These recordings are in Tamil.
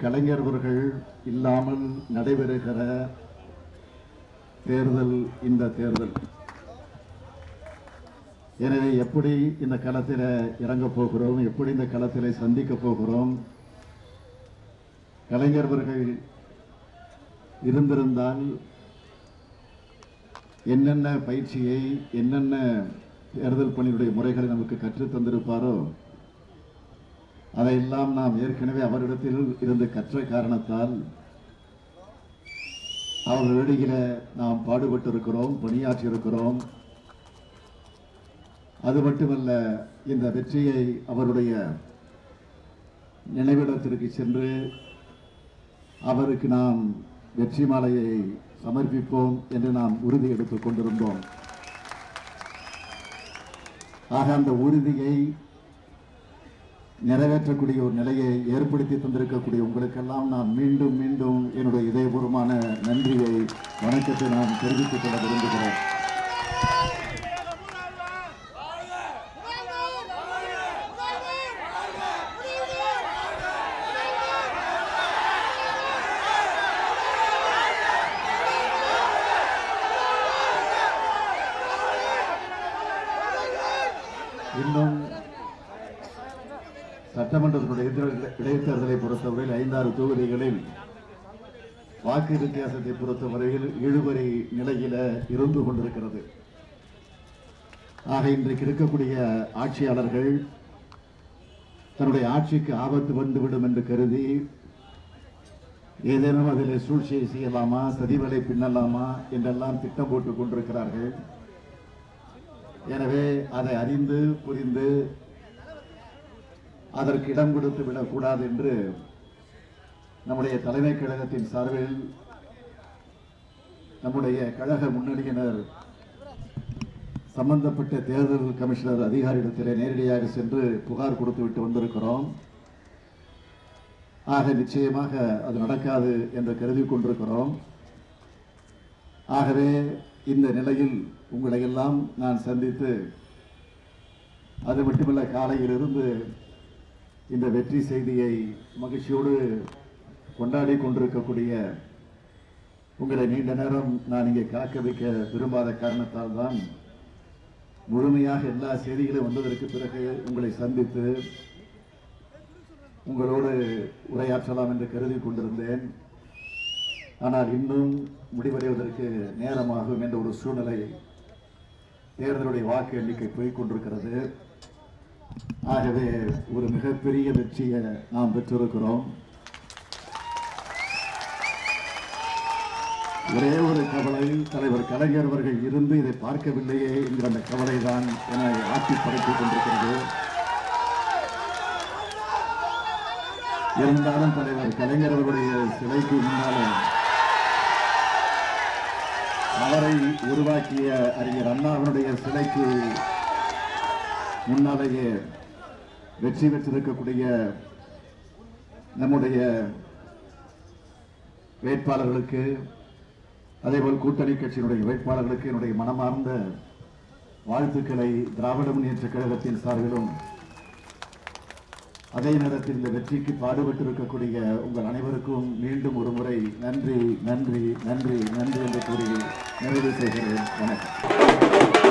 கலைஞர்கள் இல்லாமல் நடைபெறுகிற தேர்தல் இந்த தேர்தல் எனவே எப்படி இந்த களத்தில் இறங்கப் போகிறோம் எப்படி இந்த களத்தில் சந்திக்க போகிறோம் கலைஞர்கள் இருந்திருந்தால் என்னென்ன பயிற்சியை என்னென்ன தேர்தல் பணியுடைய முறைகளை நமக்கு கற்றுத் தந்திருப்பாரோ அதையெல்லாம் நாம் ஏற்கனவே அவரிடத்தில் இருந்து கற்ற காரணத்தால் அவர் வெளியில நாம் பாடுபட்டு இருக்கிறோம் பணியாற்றி இருக்கிறோம் அது மட்டுமல்ல இந்த வெற்றியை அவருடைய நினைவிடத்திற்கு சென்று அவருக்கு நாம் வெற்றி மாலையை சமர்ப்பிப்போம் என்று நாம் உறுதி எடுத்துக் கொண்டிருந்தோம் ஆக அந்த உறுதியை நிறைவேற்றக்கூடிய ஒரு நிலையை ஏற்படுத்தி தந்திருக்கக்கூடிய உங்களுக்கெல்லாம் நான் மீண்டும் மீண்டும் என்னுடைய இதயபூர்வமான நன்றியை வணக்கத்தை நான் தெரிவித்துக் கொள்ள விரும்புகிறேன் இன்னும் சட்டமன்றத்தினுடைய இடைத்தேர்தலை- இடைத்தேர்தலை பொறுத்தவரையில் ஐந்தாறு தொகுதிகளில் வாக்கு வித்தியாசத்தை பொறுத்தவரையில் இழுபறி நிலையில இருந்து கொண்டிருக்கிறது ஆக இன்றைக்கு இருக்கக்கூடிய ஆட்சியாளர்கள் தன்னுடைய ஆட்சிக்கு ஆபத்து வந்துவிடும் என்று கருதி ஏதேனும் அதில் சூழ்ச்சியை செய்யலாமா சதிவலை பின்னலாமா என்றெல்லாம் திட்டம் போட்டுக் கொண்டிருக்கிறார்கள் எனவே அதை அறிந்து புரிந்து அதற்கு இடம் கொடுத்து விடக்கூடாது என்று நம்முடைய தலைமை கழகத்தின் சார்பில் நம்முடைய கழக முன்னணியினர் சம்பந்தப்பட்ட தேர்தல் கமிஷனர் அதிகாரியிடத்திலே நேரடியாக சென்று புகார் கொடுத்து விட்டு வந்திருக்கிறோம் ஆக நிச்சயமாக அது நடக்காது என்று கருதி கொண்டிருக்கிறோம் ஆகவே இந்த நிலையில் உங்களை எல்லாம் நான் சந்தித்து அது மட்டுமல்ல காலையிலிருந்து இந்த வெற்றி செய்தியை மகிழ்ச்சியோடு கொண்டாடி கொண்டிருக்கக்கூடிய உங்களை நீண்ட நேரம் நான் இங்கே காக்க வைக்க விரும்பாத காரணத்தால் தான் முழுமையாக எல்லா செய்திகளும் வந்ததற்கு பிறகு உங்களை சந்தித்து உங்களோடு உரையாற்றலாம் என்று கருதி கொண்டிருந்தேன் ஆனால் இன்னும் முடிவடைவதற்கு நேரமாகும் என்ற ஒரு சூழ்நிலை தேர்தலுடைய வாக்கு எண்ணிக்கை போய்க் கொண்டிருக்கிறது ஆகவே ஒரு மிகப்பெரிய வெற்றியை நாம் பெற்றிருக்கிறோம் ஒரே ஒரு கவலை தலைவர் கலைஞர் அவர்கள் இருந்து இதை பார்க்கவில்லையே என்கிற அந்த கவலை தான் என ஆட்சி படைத்துக் கொண்டிருக்கிறது இருந்தாலும் தலைவர் கலைஞர் அவருடைய சிலைக்கு முன்னாலே அவரை உருவாக்கிய அறிஞர் அண்ணாவினுடைய சிலைக்கு முன்னாலேயே வெற்றி பெற்றிருக்கக்கூடிய நம்முடைய வேட்பாளர்களுக்கு அதேபோல் கூட்டணி கட்சியினுடைய வேட்பாளர்களுக்கு என்னுடைய மனமார்ந்த வாழ்த்துக்களை திராவிட முன்னேற்ற கழகத்தின் சார்பிலும் அதே நேரத்தில் இந்த வெற்றிக்கு பாடுபட்டு இருக்கக்கூடிய உங்கள் அனைவருக்கும் மீண்டும் ஒரு முறை நன்றி நன்றி நன்றி நன்றி என்று கூறி நிறைவு செய்கிறேன் வணக்கம்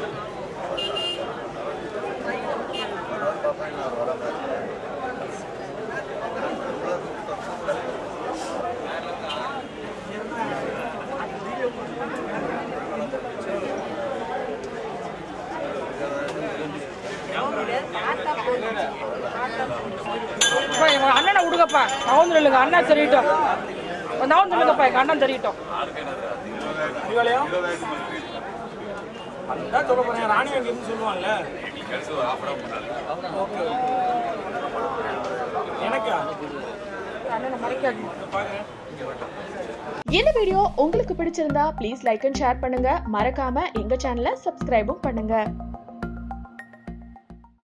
அப்பா எங்க அண்ணனை விடுங்கப்பா அவன் இல்லைங்க அண்ணன் தெரியட்டும் வந்து அவன் சொல்லுங்கப்பா எங்க அண்ணன் தெரியட்டும் அறிவாலயம் அதான் சொல்ல போறேன் ராணி அங்க இருந்து சொல்லுவான்ல ஓகே எனக்கா அண்ணனை மறைக்காது பாக்குறேன் இந்த வீடியோ உங்களுக்கு பிடிச்சிருந்தா ப்ளீஸ் லைக் அண்ட் ஷேர் பண்ணுங்க மறக்காம எங்க சேனலை சப்ஸ்கிரைபும் பண்ணுங்க